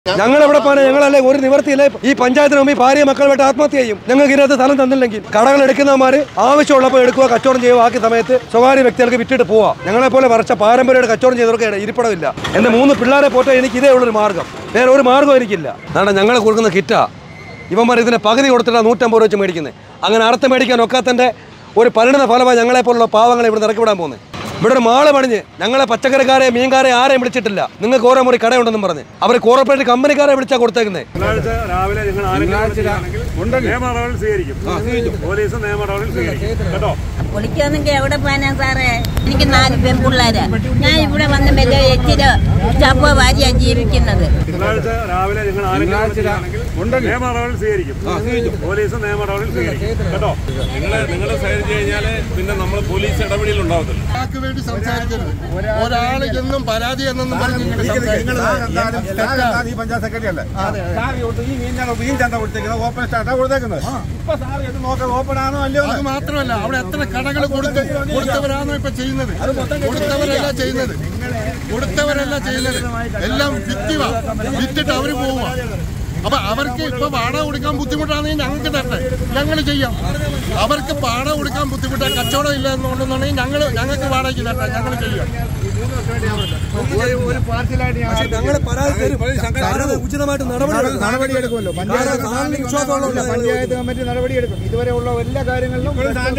ഞങ്ങൾ എവിടെ പോകാൻ ഞങ്ങളല്ലേ ഒരു നിവർത്തിയില്ലേ ഈ പഞ്ചായത്തിന് മുമ്പ് ഈ ഭാര്യ മക്കളുമായിട്ട് ആത്മഹത്യ ചെയ്യും ഞങ്ങൾക്ക് ഇതിനകത്ത് സ്ഥലം തന്നില്ലെങ്കിൽ കടകൾ എടുക്കുന്നവന്മാർ ആവശ്യമുള്ളപ്പോൾ എടുക്കുക കച്ചവടം ചെയ്യുക ബാക്കി സമയത്ത് സ്വകാര്യ വ്യക്തികൾക്ക് വിറ്റിട്ട് പോവാ ഞങ്ങളെ പോലെ വർഷ പാരമ്പര്യമായിട്ട് കച്ചവടം ചെയ്തവർക്ക് ഇരിപ്പിടമില്ല എന്റെ മൂന്ന് പിള്ളേരെ പോട്ടെ എനിക്ക് ഇതേ ഉള്ളൊരു മാർഗം വേറെ ഒരു മാർഗ്ഗം എനിക്കില്ല കാരണം ഞങ്ങൾ കൊടുക്കുന്ന കിറ്റാ ഇവന്മാർ ഇതിന് പകുതി കൊടുത്തിട്ടാണ് നൂറ്റമ്പത് രൂപ വെച്ച് മേടിക്കുന്നത് അങ്ങനെ അർത്ഥം മേടിക്കാൻ ഒക്കാത്തൻ്റെ ഒരു പരിണിത ഫലമായി ഞങ്ങളെപ്പോലുള്ള പാവങ്ങളെ ഇവിടെ ഇറക്കി വിടാൻ പോകുന്നത് ഇവിടെ ഒരു മാള് പണിഞ്ഞ് ഞങ്ങളെ പച്ചക്കറിക്കാരെ മീൻകാരെ ആരെയും വിളിച്ചിട്ടില്ല നിങ്ങൾക്ക് ഓരോ മുറി കടയുണ്ടെന്നും പറഞ്ഞ് അവർ കോർപ്പറേറ്റ് കമ്പനിക്കാരെ വിളിച്ചാൽ കൊടുത്തേക്കുന്നത് തിങ്കളാഴ്ച രാവിലെ നിങ്ങൾ ആരെങ്കിലും നിയമ നടപടി സ്വീകരിക്കും പോലീസ് നിയമ നടപടി സ്വീകരിക്കും കേട്ടോ വിളിക്കാന്നെങ്കിൽ എവിടെ പോകാനാ സാറേ എനിക്ക് നാല് പെൺപിള്ളേര് ഞാൻ ഇവിടെ വന്ന് മെല്ലെ എച്ചില് ചപ്പ വാരിയാ ജീവിക്കുന്നത് തിങ്കളാഴ്ച രാവിലെ നിങ്ങൾ ആരെങ്കിലും നിയമ നടപടി സ്വീകരിക്കും പോലീസ് നിയമ നടപടി സ്വീകരിക്കും കേട്ടോ നിങ്ങളെ നിങ്ങൾ സഹകരിച്ചു കഴിഞ്ഞാൽ പിന്നെ നമ്മൾ പോലീസ് ഇടപെടൽ ഉണ്ടാവത്തില്ല ഒരാൾക്ക് വേണ്ടി സംസാരിക്കരുത് ഒരാൾ എന്നും പരാതി എന്നൊന്നും പറഞ്ഞ് ഇങ്ങനെ സംസാരിക്കുന്നത് തെറ്റാണ്. ഈ പഞ്ചായത്ത് സെക്രട്ടറി അല്ലേ സാർ കൊടുത്തു ഈ മീനാണ് മീൻ ചന്ത കൊടുത്തേക്കുന്നത് ഓപ്പൺ സ്റ്റാർട്ടാ കൊടുത്തേക്കുന്നത് ഇപ്പൊ സാർ ഇത് നോക്കാം ഓപ്പൺ ആണോ അല്ലയോ അത് മാത്രമല്ല അവിടെ എത്ര കടകൾ കൊടുത്തു കൊടുത്തവരാണോ ഇപ്പൊ ചെയ്യുന്നത് കൊടുത്തവരല്ല ചെയ്യുന്നത് കൊടുത്തവരല്ല ചെയ്യുന്നത് എല്ലാം വിറ്റുക വിറ്റിട്ട് അവര് പോവുക അപ്പൊ അവർക്ക് ഇപ്പൊ വാടക കൊടുക്കാൻ ബുദ്ധിമുട്ടാണെങ്കിൽ ഞങ്ങൾക്ക് തരട്ടെ ഞങ്ങൾ ചെയ്യാം അവർക്ക് വാടക കൊടുക്കാൻ ബുദ്ധിമുട്ടാ കച്ചവടം ഇല്ല എന്നുണ്ടെന്നുണ്ടെങ്കിൽ ഞങ്ങൾ ഞങ്ങൾക്ക് വാടകയ്ക്ക് തരട്ടെ ഞങ്ങൾ ചെയ്യാം ഒരു പാർട്ടിയിലായിട്ട് ഞാൻ ഞങ്ങൾ പരാതി തരും കാരണം ഉചിതമായിട്ട് നടപടി നടപടി എടുക്കുമല്ലോ പഞ്ചായത്ത് ആളിന് വിശ്വാസമുള്ള പഞ്ചായത്ത് കമ്മിറ്റി നടപടി എടുക്കും ഇതുവരെ ഉള്ള എല്ലാ കാര്യങ്ങളിലും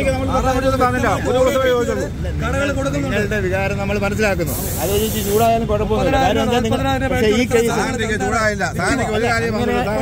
നിങ്ങളുടെ വികാരം നമ്മൾ മനസ്സിലാക്കുന്നു അതൊരു ഇച്ചിരി ചൂടായാലും കുഴപ്പമൊന്നുമില്ല കാര്യം എന്താ നിങ്ങൾ- പക്ഷേ ഈ കേസ് ചൂടായില്ല ഒരു കാര്യം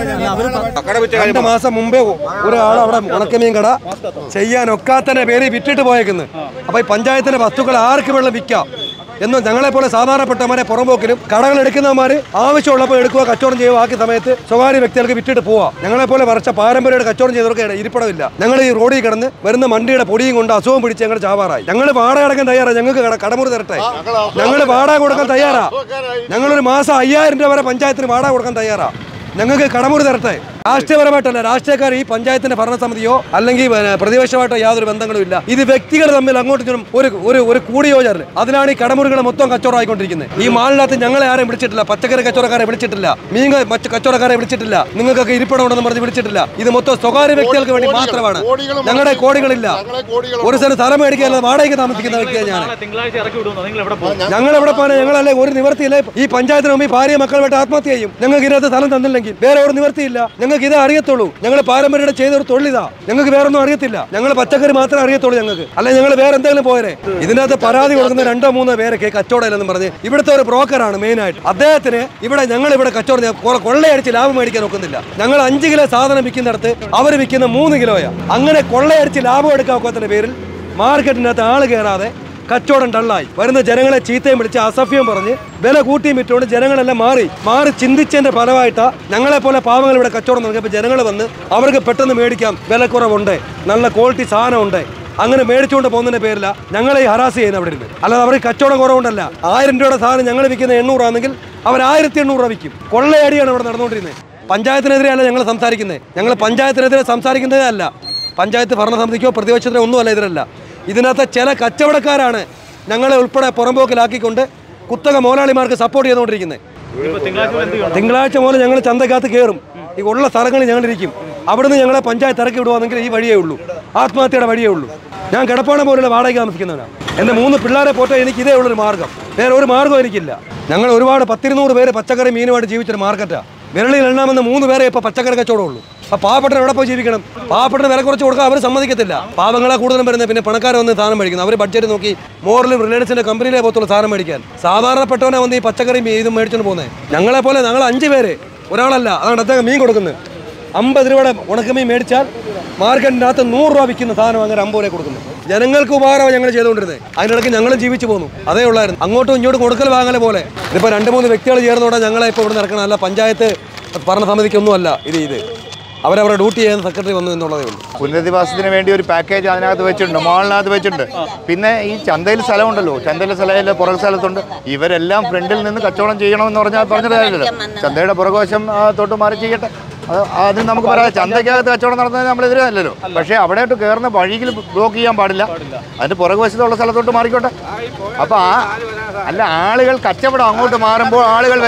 രണ്ട് മാസം മുമ്പേ ഒരാൾ അവിടെ ഉണക്കമീൻ കട ചെയ്യാൻ ഒക്കാത്തന്റെ പേര് വിറ്റിട്ട് പോയേക്കുന്നു അപ്പൊ ഈ പഞ്ചായത്തിന്റെ വസ്തുക്കൾ ആർക്ക് വെള്ളം വിൽക്കാം എന്നും ഞങ്ങളെ പോലെ സാധാരണപ്പെട്ടവന്മാരെ പുറമ്പോക്കിലും കടകൾ എടുക്കുന്നവന്മാർ ആവശ്യമുള്ളപ്പോൾ എടുക്കുക കച്ചവടം ചെയ്യുക ബാക്കി സമയത്ത് സ്വകാര്യ വ്യക്തികൾക്ക് വിറ്റിട്ട് പോവാ ഞങ്ങളെ പോലെ വർഷ പാരമ്പര്യമായിട്ട് കച്ചവടം ചെയ്തവർക്ക് ഇരിപ്പിടമില്ല ഞങ്ങൾ ഈ റോഡിൽ കിടന്ന് വരുന്ന വണ്ടിയുടെ പൊടിയും കൊണ്ട് അസുഖം പിടിച്ച് ഞങ്ങൾ ചാവാറായി ഞങ്ങൾ വാടക അടക്കാൻ തയ്യാറാ ഞങ്ങൾക്ക് കട- കടമുറി തരട്ടെ ഞങ്ങൾ വാടക കൊടുക്കാൻ തയ്യാറാ ഞങ്ങളൊരു മാസം അയ്യായിരം രൂപ വരെ പഞ്ചായത്തിന് വാടക കൊടുക്കാൻ തയ്യാറാ ഞങ്ങൾക്ക് കടമുറി തരട്ടെ രാഷ്ട്രീയപരമായിട്ടല്ല രാഷ്ട്രീയക്കാർ ഈ പഞ്ചായത്തിന്റെ ഭരണസമിതിയോ അല്ലെങ്കിൽ പിന്നെ പ്രതിപക്ഷമായിട്ടോ യാതൊരു ബന്ധങ്ങളും ഇല്ല ഇത് വ്യക്തികൾ തമ്മിൽ അങ്ങോട്ടും ഇങ്ങോട്ടും ഒരു ഒരു ഒരു കൂടിയോചാറിൽ അതിലാണ് ഈ കടമുറികൾ മൊത്തം കച്ചവടമായിക്കൊണ്ടിരിക്കുന്നത് ഈ മാളിനകത്ത് ഞങ്ങളെ ആരെയും വിളിച്ചിട്ടില്ല പച്ചക്കറി കച്ചവടക്കാരെ വിളിച്ചിട്ടില്ല മീൻ ക- മറ്റ് കച്ചവടക്കാരെ വിളിച്ചിട്ടില്ല നിങ്ങൾക്കൊക്കെ ഇരിപ്പിടം ഉണ്ടെന്ന് പറഞ്ഞ് വിളിച്ചിട്ടില്ല ഇത് മൊത്തം സ്വകാര്യ വ്യക്തികൾക്ക് വേണ്ടി കോടികൾ, മാത്രമാണ് കോടികൾ ഞങ്ങളുടെ കോടികളില്ല ഞങ്ങളെ കോടികൾ ഒരു സ്ഥലം സ്ഥലം മേടിക്കാതെ വാടകയ്ക്ക് താമസിക്കുന്ന വ്യക്തിയാണ് ഞാൻ തിങ്കളാഴ്ച ഇറക്കി വിടുന്നു നിങ്ങൾ എവിടെ പോകും ഞങ്ങൾ എവിടെ പോകാൻ ഞങ്ങളല്ലേ ഒരു നിവർത്തിയില്ലേ ഈ പഞ്ചായത്തിന് മുമ്പ് ഈ ഭാര്യ മക്കളുമായിട്ട് ആത്മഹത്യ ചെയ്യും ഞങ്ങൾക്ക് ഇതിനകത്ത് സ്ഥലം തന്നില്ലെങ്കിൽ വേറെ ഒരു നിവർത്തിയില്ല ഞങ്ങൾക്ക് ഇതേ അറിയത്തുള്ളൂ ഞങ്ങൾ പാരമ്പര്യമായിട്ട് ചെയ്ത ഒരു തൊഴിലിതാ ഞങ്ങൾക്ക് വേറെ ഒന്നും അറിയത്തില്ല ഞങ്ങൾ പച്ചക്കറി മാത്രമേ അറിയത്തുള്ളൂ ഞങ്ങൾക്ക് അല്ലെ ഞങ്ങൾ വേറെ എന്തെങ്കിലും പോരെ ഇതിനകത്ത് പരാതി കൊടുക്കുന്ന രണ്ടോ മൂന്നോ പേരൊക്കെ കച്ചവടമില്ലെന്ന് പറഞ്ഞ് ഇവിടുത്തെ ഒരു ബ്രോക്കറാണ് മെയിനായിട്ട് അദ്ദേഹത്തിന് ഇവിടെ ഞങ്ങൾ ഇവിടെ കച്ചവടം ചെയ്യാൻ കൊ- കൊള്ളയടിച്ച് ലാഭം മേടിക്കാൻ ഒക്കുന്നില്ല ഞങ്ങൾ അഞ്ച് കിലോ സാധനം വിൽക്കുന്നിടത്ത് അവർ വിൽക്കുന്ന മൂന്ന് കിലോയാ അങ്ങനെ കൊള്ളയടിച്ച് ലാഭം എടുക്കാൻ ഒക്കത്തിന്റെ പേരിൽ മാർക്കറ്റിനകത്ത് ആള് കയറാതെ കച്ചവടം ഡള്ളായി വരുന്ന ജനങ്ങളെ ചീത്തയും വിളിച്ച് അസഭ്യം പറഞ്ഞ് വില കൂട്ടിയും വിറ്റുകൊണ്ട് ജനങ്ങളെല്ലാം മാറി മാറി ചിന്തിച്ചതിന്റെ ഫലമായിട്ടാ ഞങ്ങളെ പോലെ പാവങ്ങൾ ഇവിടെ കച്ചവടം നടക്കിയപ്പോൾ ജനങ്ങൾ വന്ന് അവർക്ക് പെട്ടെന്ന് മേടിക്കാം വിലക്കുറവുണ്ട് നല്ല ക്വാളിറ്റി സാധനം ഉണ്ട് അങ്ങനെ മേടിച്ചുകൊണ്ട് പോകുന്നതിന്റെ പേരില ഞങ്ങളെ ഈ ഹറാസ് ചെയ്യുന്നത് അവിടെ ഇരുന്ന് അല്ലാതെ അവർക്ക് കച്ചവടം കുറവുണ്ടല്ല ആയിരം രൂപയുടെ സാധനം ഞങ്ങൾ വിൽക്കുന്ന എണ്ണൂറാണെങ്കിൽ അവർ ആയിരത്തി എണ്ണൂറ് രൂപ വിൽക്കും കൊള്ളയടിയാണ് ഇവിടെ നടന്നുകൊണ്ടിരുന്നത് പഞ്ചായത്തിനെതിരെയല്ല ഞങ്ങൾ സംസാരിക്കുന്നത് ഞങ്ങൾ പഞ്ചായത്തിനെതിരെ സംസാരിക്കുന്നതേ അല്ല പഞ്ചായത്ത് ഭരണസമിതിക്കോ പ്രതിപക്ഷത്തിനോ ഒന്നുമല്ല ഇതിലല്ല ഇതിനകത്ത് ചില കച്ചവടക്കാരാണ് ഞങ്ങളെ ഉൾപ്പെടെ പുറമ്പോക്കിലാക്കിക്കൊണ്ട് കുത്തക മോലാളിമാർക്ക് സപ്പോർട്ട് ചെയ്തുകൊണ്ടിരിക്കുന്നത് ഇപ്പൊ തിങ്കളാഴ്ച എന്ത് ചെയ്യണം തിങ്കളാഴ്ച മുതൽ ഞങ്ങൾ ചന്തക്കകത്ത് കയറും ഈ ഉള്ള സ്ഥലങ്ങളിൽ ഞങ്ങൾ ഇരിക്കും അവിടുന്ന് ഞങ്ങളെ പഞ്ചായത്ത് ഇറക്കി വിടുവാണെങ്കിൽ ഈ വഴിയേ ഉള്ളൂ ആത്മഹത്യയുടെ വഴിയേ ഉള്ളൂ ഞാൻ കിടപ്പാടം പോലുള്ള വാടക താമസിക്കുന്നവനാണ് എൻ്റെ മൂന്ന് പിള്ളേരെ പോട്ടെ എനിക്ക് ഇതേ ഉള്ളൊരു മാർഗ്ഗം വേറെ ഒരു മാർഗ്ഗവും എനിക്കില്ല ഞങ്ങൾ ഒരുപാട് പത്തിരുന്നൂറ് പേര് പച്ചക്കറി മീനുമായിട്ട് ജീവിച്ചൊരു മാർക്കറ്റാണ് വിരളിൽ എണ്ണാമെന്ന് മൂന്ന് പേരെ ഇപ്പോൾ പച്ചക്കറി കച്ചവടം ഉള്ളൂ അപ്പൊ പാവപ്പെട്ടവർ എവിടെ പോയി ജീവിക്കണം പാവപ്പെട്ട വില കുറച്ച് കൊടുക്കാൻ അവർ സമ്മതിക്കത്തില്ല പാവങ്ങളെ കൂടുതലും വരുന്നത് പിന്നെ പണക്കാരെ വന്ന് സാധനം മേടിക്കുന്നത് അവർ ബഡ്ജറ്റ് നോക്കി മോറിലും റിലയൻസിന്റെ കമ്പനിയിലെ പോലത്തുള്ള സാധനം മേടിക്കാൻ സാധാരണപ്പെട്ടവനെ വന്ന് ഈ പച്ചക്കറി ഇതും മേടിച്ചുകൊണ്ട് പോകുന്നത് ഞങ്ങളെ പോലെ ഞങ്ങൾ അഞ്ച് പേര് ഒരാളല്ല അതാണ് അദ്ദേഹം മീൻ കൊടുക്കുന്നത് അമ്പത് രൂപയുടെ ഉണക്കമീൻ മേടിച്ചാൽ മാർക്കറ്റിനകത്ത് നൂറ് രൂപ വിൽക്കുന്ന സാധനം അങ്ങനെ അമ്പത് രൂപ കൊടുക്കുന്നു ജനങ്ങൾക്ക് ഉപകാരമാണ് ഞങ്ങൾ ചെയ്തുകൊണ്ടിരുന്നത് അതിനിടയ്ക്ക് ഞങ്ങളും ജീവിച്ചു പോന്നു അതേ ഉള്ളായിരുന്നു അങ്ങോട്ടും ഇങ്ങോട്ടും കൊടുക്കൽ വാങ്ങലെ പോലെ ഇതിപ്പോൾ രണ്ട് മൂന്ന് വ്യക്തികൾ ചേർന്നോടെ ഞങ്ങളെ ഇപ്പോൾ ഇവിടെ നടക്കണം അല്ല പഞ്ചായത്ത് ഭരണസമിതിക്കൊന്നുമല്ല ഇത് ഇത് അവരവരുടെ ഡ്യൂട്ടി ചെയ്യുന്ന സെക്രട്ടറി വന്നു എന്നുള്ളതേ ഉള്ളൂ പുനരധിവാസത്തിന് വേണ്ടി ഒരു പാക്കേജ് അതിനകത്ത് വെച്ചിട്ടുണ്ട് മാളിനകത്ത് വെച്ചിട്ടുണ്ട് പിന്നെ ഈ ചന്തയിൽ സ്ഥലമുണ്ടല്ലോ ചന്തയിലെ സ്ഥലമില്ല പുറകു സ്ഥലത്തുണ്ട് ഇവരെല്ലാം ഫ്രണ്ടിൽ നിന്ന് കച്ചവടം ചെയ്യണമെന്ന് പറഞ്ഞാൽ പറഞ്ഞത് കാര്യമില്ലല്ലോ ചന്തയുടെ പുറകുവശം ആ, തൊട്ട് മാറി ചെയ്യട്ടെ അത് അത് നമുക്ക് പറയാം ചന്തയ്ക്കകത്ത് കച്ചവടം നടത്തുന്നത് നമ്മൾ എതിരല്ലോ പക്ഷേ അവിടെയോട്ട് കയറുന്ന വഴിയിൽ ബ്ലോക്ക് ചെയ്യാൻ പാടില്ല അതിന്റെ പുറകുവശത്തുള്ള സ്ഥലത്തോട്ട് മാറിക്കോട്ടെ അപ്പോൾ ആ അല്ല ആളുകൾ കച്ചവടം അങ്ങോട്ട് മാറുമ്പോൾ ആളുകൾ വരും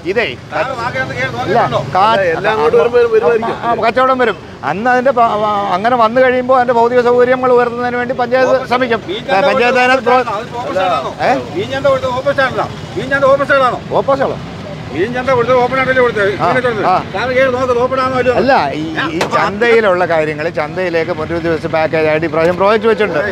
ഇതേ ഇല്ല കാ- ആ, കച്ചവടം വരും അന്ന് അതിന്റെ പ- ആ, അങ്ങനെ വന്നു കഴിയുമ്പോൾ അതിന്റെ ഭൗതിക സൗകര്യങ്ങൾ ഉയർത്തുന്നതിന് വേണ്ടി പഞ്ചായത്ത് ശ്രമിക്കും പഞ്ചായത്ത് അതിനകത്ത് പ്രോ- ഏ? ഓപ്പോസിറ്റോ ആ. അല്ല ഈ ഈ ചന്തയിലുള്ള കാര്യങ്ങൾ ചന്തയിലേക്ക് ഒരു ദിവസം പാക്കേജ് ആയിട്ട് ഇപ്രാവശ്യം പ്രോജക്റ്റ് വെച്ചിട്ടുണ്ട്